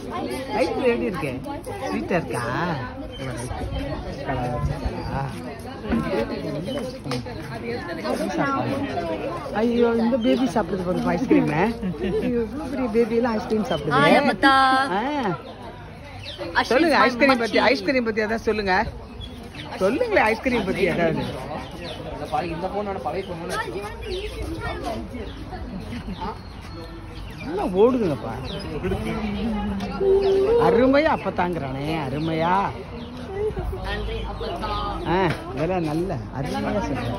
Ice cream எப்படி இருக்கு ஸ்வீட்டா இருக்கா கலர் வச்சிருக்காரா? ஐயோ இந்த பேபி சாப்பிடுது பாருங்க ஐஸ்கிரீம் இவ்வளவு பெரிய பேபி எல்லாம் ஐஸ்கிரீம் சாப்பிடுது ஆ. சொல்லுங்க ஐஸ்கிரீம் பத்தி ஐஸ்கிரீம் பத்தி ஏதாவது சொல்லுங்க சொல்லுங்களேன் ஐஸ்கிரீம் பத்தி ஏதாவது இந்த போனோட பழைய போனோட நல்லா ஓடுதுங்கப்பா அருமையா அப்ப தாங்குறானே அருமையா ஆ இதெல்லாம் நல்ல அருமையா சொல்றேன்